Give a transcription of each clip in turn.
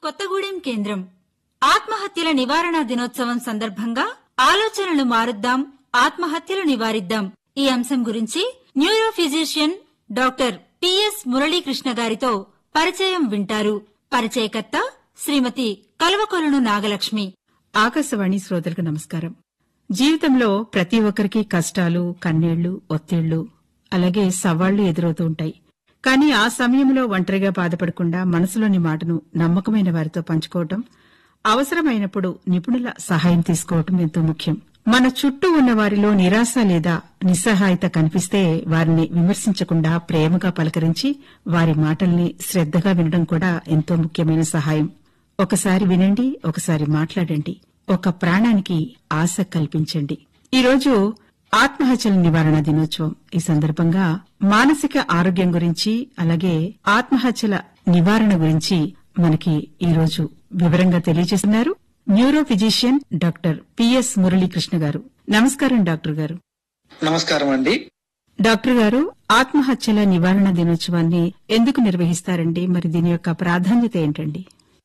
కొత్తగూడెం కేంద్రం ఆత్మహత్యల నివారణ దినోత్సవం సందర్భంగా ఆలోచనలు మారుద్దాం ఆత్మహత్యలు నివారిద్దాం ఈ అంశం గురించి neuro physician doctor P S Muralikrishna గారితో పరిచయం వింటారు పరిచయకర్త శ్రీమతి కల్వకొలను నాగలక్ష్మి ఆకాశవాణి శ్రోతలకు నమస్కారం జీవితంలో ప్రతి ఒక్కరికి కష్టాలు కన్నీళ్లు ఒత్తిళ్లు అలాగే సవాళ్లు ఎదురవుతూ ఉంటాయి కానీ ఆ సమయంలో ఒంటరిగా బాధపడకుండా మనసులోని మాటను నమ్మకమైన వారితో పంచుకోవటం అవసరమైనప్పుడు నిపుణుల సహాయం తీసుకోవటం ఎంతో ముఖ్యం మన చుట్టూ ఉన్న వారిలో నిరాశ లేదా నిస్సహాయత కనిపిస్తే వారిని విమర్శించకుండా ప్రేమగా పలకరించి వారి మాటల్ని శ్రద్దగా వినడం కూడా ఎంతో ముఖ్యమైన సహాయం ఒకసారి వినండి ఒకసారి మాట్లాడండి ఒక ప్రాణానికి ఆశ కల్పించండి ఈరోజు ఆత్మహత్యల నివారణ దినోత్సవం ఈ సందర్భంగా మానసిక ఆరోగ్యం గురించి అలాగే ఆత్మహత్యల నివారణ గురించి మనకి ఈరోజు వివరంగా తెలియజేస్తున్నారు neuro physician doctor P S Muralikrishna గారు నమస్కారం డాక్టర్ గారు నమస్కారం అండి డాక్టర్ గారు ఆత్మహత్యల నివారణ దినోత్సవాన్ని ఎందుకు నిర్వహిస్తారండి మరి దీని యొక్క ప్రాధాన్యత ఏంటండి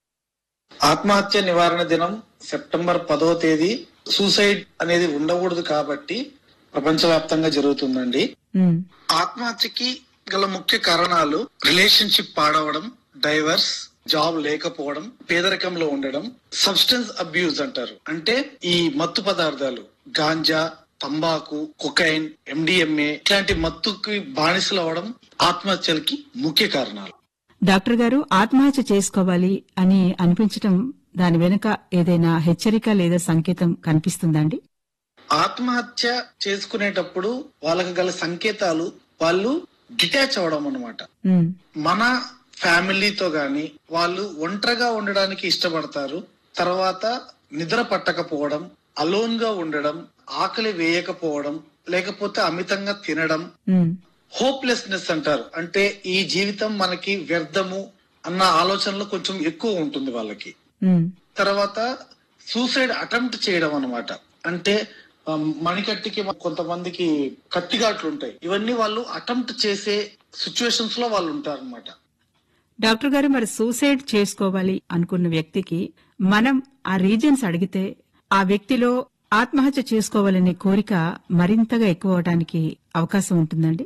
ఆత్మహత్య నివారణ దినం సెప్టెంబర్ పదో తేదీ సూసైడ్ అనేది ఉండకూడదు కాబట్టి ప్రపంచవ్యాప్తంగా జరుగుతుందండి ఉమ్, ఆత్మహత్యకి గల ముఖ్య కారణాలు రిలేషన్షిప్ పాడవడం డైవర్స్ జాబ్ లేకపోవడం పేదరికంలో ఉండడం సబ్స్టెన్స్ అబ్యూజ్ అంటారు అంటే ఈ మత్తు పదార్థాలు గాంజా తంబాకు కొకైన్ ఎండిఎంఏ ఇట్లాంటి మత్తుకి బానిసలు అవడం ఆత్మహత్యలకి ముఖ్య కారణాలు డాక్టర్ గారు ఆత్మహత్య చేసుకోవాలి అని అనిపించటం దాని వెనుక ఏదైనా హెచ్చరిక లేదా సంకేతం కనిపిస్తుందండి ఆత్మహత్య చేసుకునేటప్పుడు వాళ్ళకి గల సంకేతాలు వాళ్ళు డిటాచ్ అవడం అనమాట ఉమ్, మన ఫ్యామిలీతో గాని వాళ్ళు ఒంటరిగా ఉండడానికి ఇష్టపడతారు తర్వాత నిద్ర పట్టకపోవడం అలోన్ గా ఉండడం ఆకలి వేయకపోవడం లేకపోతే అమితంగా తినడం ఉమ్, హోప్లెస్నెస్ అంటారు అంటే ఈ జీవితం మనకి వ్యర్థము అన్న ఆలోచనలో కొంచెం ఎక్కువ ఉంటుంది వాళ్ళకి ఉమ్, తర్వాత సూసైడ్ అటెంప్ట్ చేయడం అన్నమాట అంటే ఆ, మణికట్టికి కొంతమందికి కత్తిగాట్లు ఉంటాయి ఇవన్నీ వాళ్ళు అటెంప్ట్ చేసే సిచ్యువేషన్స్ లో వాళ్ళు ఉంటారు అనమాట డాక్టర్ గారు మరి సూసైడ్ చేసుకోవాలి అనుకున్న వ్యక్తికి మనం ఆ రీజన్స్ అడిగితే ఆ వ్యక్తిలో ఆత్మహత్య చేసుకోవాలనే కోరిక మరింతగా ఎక్కువ అవడానికి అవకాశం ఉంటుందండి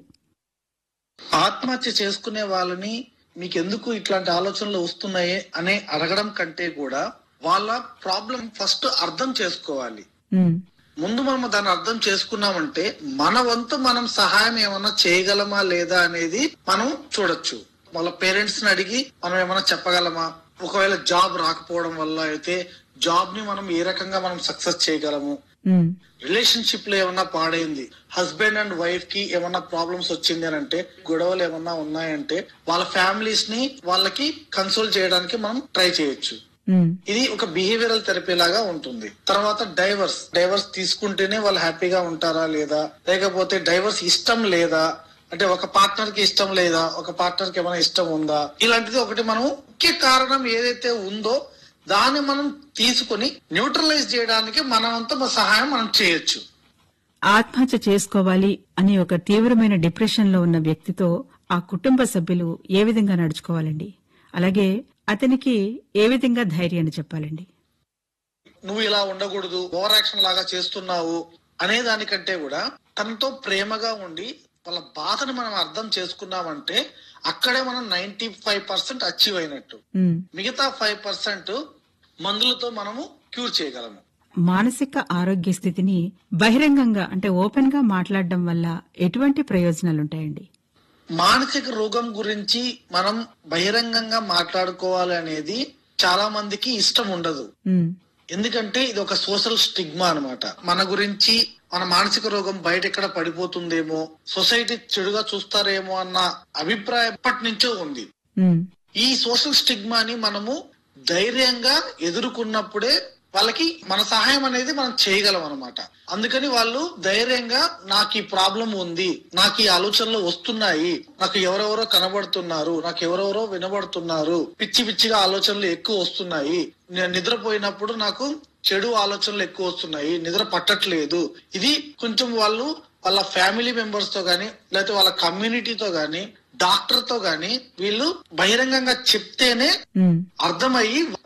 ఆత్మహత్య చేసుకునే వాళ్ళని మీకు ఎందుకు ఇట్లాంటి ఆలోచనలు వస్తున్నాయి అనే అడగడం కంటే కూడా వాళ్ళ ప్రాబ్లం ఫస్ట్ అర్థం చేసుకోవాలి ఉమ్, ముందు మనం దాన్ని అర్థం చేసుకున్నామంటే మన వంతు మనం సహాయం ఏమన్నా చేయగలమా లేదా అనేది మనం చూడొచ్చు వాళ్ళ పేరెంట్స్ ని అడిగి మనం ఏమైనా చెప్పగలమా ఒకవేళ జాబ్ రాకపోవడం వల్ల అయితే జాబ్ ని మనం ఏ రకంగా మనం సక్సెస్ చేయగలము ఉమ్, రిలేషన్షిప్ లో ఏమన్నా పాడైంది హస్బెండ్ అండ్ వైఫ్ కి ఏమన్నా ప్రాబ్లమ్స్ వచ్చింది అని అంటే గొడవలు ఏమన్నా ఉన్నాయంటే వాళ్ళ ఫ్యామిలీస్ ని వాళ్ళకి కన్సోల్ చేయడానికి మనం ట్రై చేయొచ్చు ఉమ్, ఇది ఒక బిహేవియరల్ థెరపీ లాగా ఉంటుంది తర్వాత డైవర్స్ డైవర్స్ తీసుకుంటేనే వాళ్ళు హ్యాపీగా ఉంటారా లేదా లేకపోతే డైవర్స్ ఇష్టం లేదా అంటే ఒక పార్ట్నర్ కి ఇష్టం లేదా ఒక పార్ట్నర్ కి ఏమైనా ఇష్టం ఉందా ఇలాంటిది ఒకటి మనం ముఖ్య కారణం ఏదైతే ఉందో దాన్ని మనం తీసుకుని న్యూట్రలైజ్ చేయడానికి మనమంతా మన సహాయం మనం చేయొచ్చు ఆత్మహత్య చేసుకోవాలి అని ఒక తీవ్రమైన డిప్రెషన్ లో ఉన్న వ్యక్తితో ఆ కుటుంబ సభ్యులు ఏ విధంగా నడుచుకోవాలండి అలాగే అతనికి ఏ విధంగా ధైర్యాన్ని చెప్పాలండి నువ్వు ఇలా ఉండకూడదు ఓవర్ యాక్షన్ లాగా చేస్తున్నావు అనే దానికంటే కూడా తనతో ప్రేమగా ఉండి వాళ్ళ బాధను మనం అర్థం చేసుకున్నామంటే అక్కడే మనం నైన్టీ ఫైవ్ పర్సెంట్ అచీవ్ అయినట్టు ఉమ్, మిగతా ఫైవ్ పర్సెంట్ మందులతో మనము క్యూర్ చేయగలము మానసిక ఆరోగ్య స్థితిని బహిరంగంగా అంటే ఓపెన్ గా మాట్లాడడం వల్ల ఎటువంటి ప్రయోజనాలుంటాయండి మానసిక రోగం గురించి మనం బహిరంగంగా మాట్లాడుకోవాలి అనేది చాలా మందికి ఇష్టం ఉండదు ఉమ్, ఎందుకంటే ఇది ఒక సోషల్ స్టిగ్మా అన్నమాట మన గురించి మన మానసిక రోగం బయట ఎక్కడ పడిపోతుందేమో సొసైటీ చెడుగా చూస్తారేమో అన్న అభిప్రాయం ఎప్పటి నుంచో ఉంది ఉమ్, ఈ సోషల్ స్టిగ్మాని మనము ధైర్యంగా ఎదుర్కొన్నప్పుడే వాళ్ళకి మన సహాయం అనేది మనం చేయగలం అనమాట అందుకని వాళ్ళు ధైర్యంగా నాకు ఈ ప్రాబ్లం ఉంది నాకు ఈ ఆలోచనలు వస్తున్నాయి నాకు ఎవరెవరో కనబడుతున్నారు నాకు ఎవరెవరో వినబడుతున్నారు పిచ్చి పిచ్చిగా ఆలోచనలు ఎక్కువ వస్తున్నాయి నేను నిద్రపోయినప్పుడు నాకు చెడు ఆలోచనలు ఎక్కువ వస్తున్నాయి నిద్ర పట్టట్లేదు ఇది కొంచెం వాళ్ళు వాళ్ళ ఫ్యామిలీ మెంబర్స్ తో గాని లేకపోతే వాళ్ళ కమ్యూనిటీతో గాని డాక్టర్ తో గాని వీళ్ళు బహిరంగంగా చెప్తేనే ఉమ్. అర్థమయ్యి